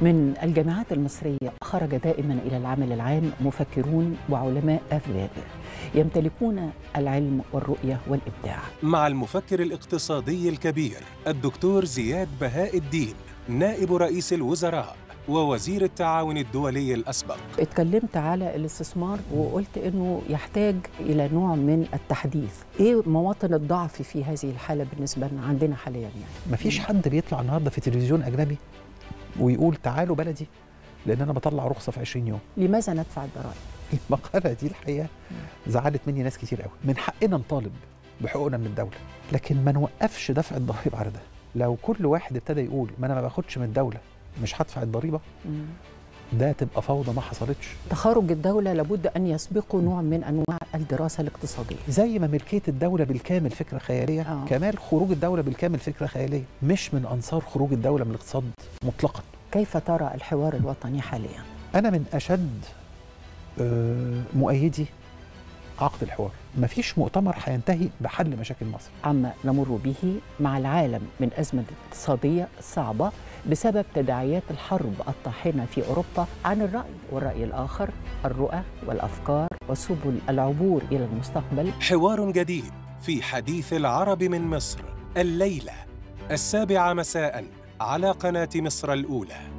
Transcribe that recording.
من الجامعات المصرية خرج دائما إلى العمل العام مفكرون وعلماء أذكياء يمتلكون العلم والرؤية والإبداع مع المفكر الاقتصادي الكبير الدكتور زياد بهاء الدين نائب رئيس الوزراء ووزير التعاون الدولي الأسبق اتكلمت على الاستثمار وقلت انه يحتاج الى نوع من التحديث ايه مواطن الضعف في هذه الحاله بالنسبه لنا عندنا حاليا يعني مفيش حد بيطلع النهارده في تلفزيون اجنبي ويقول تعالوا بلدي لان انا بطلع رخصه في 20 يوم لماذا ندفع الضرائب المقاله دي الحقيقه زعلت مني ناس كتير قوي من حقنا نطالب بحقوقنا من الدوله لكن ما نوقفش دفع الضرائب على ده لو كل واحد ابتدى يقول ما انا ما باخدش من الدوله مش هدفع الضريبه مم. ده تبقى فوضى ما حصلتش تخارج الدوله لابد ان يسبقه نوع من انواع الدراسه الاقتصاديه زي ما ملكيه الدوله بالكامل فكره خياليه آه. كمان خروج الدوله بالكامل فكره خياليه مش من انصار خروج الدوله من الاقتصاد مطلقا كيف ترى الحوار الوطني حاليا انا من اشد آه، مؤيدي عقد الحوار مفيش مؤتمر هينتهي بحل مشاكل مصر عما نمر به مع العالم من أزمة اقتصادية صعبة بسبب تداعيات الحرب الطاحنة في أوروبا عن الرأي والرأي الآخر الرؤى والأفكار وسبل العبور إلى المستقبل حوار جديد في حديث العرب من مصر الليلة السابعة مساء على قناة مصر الأولى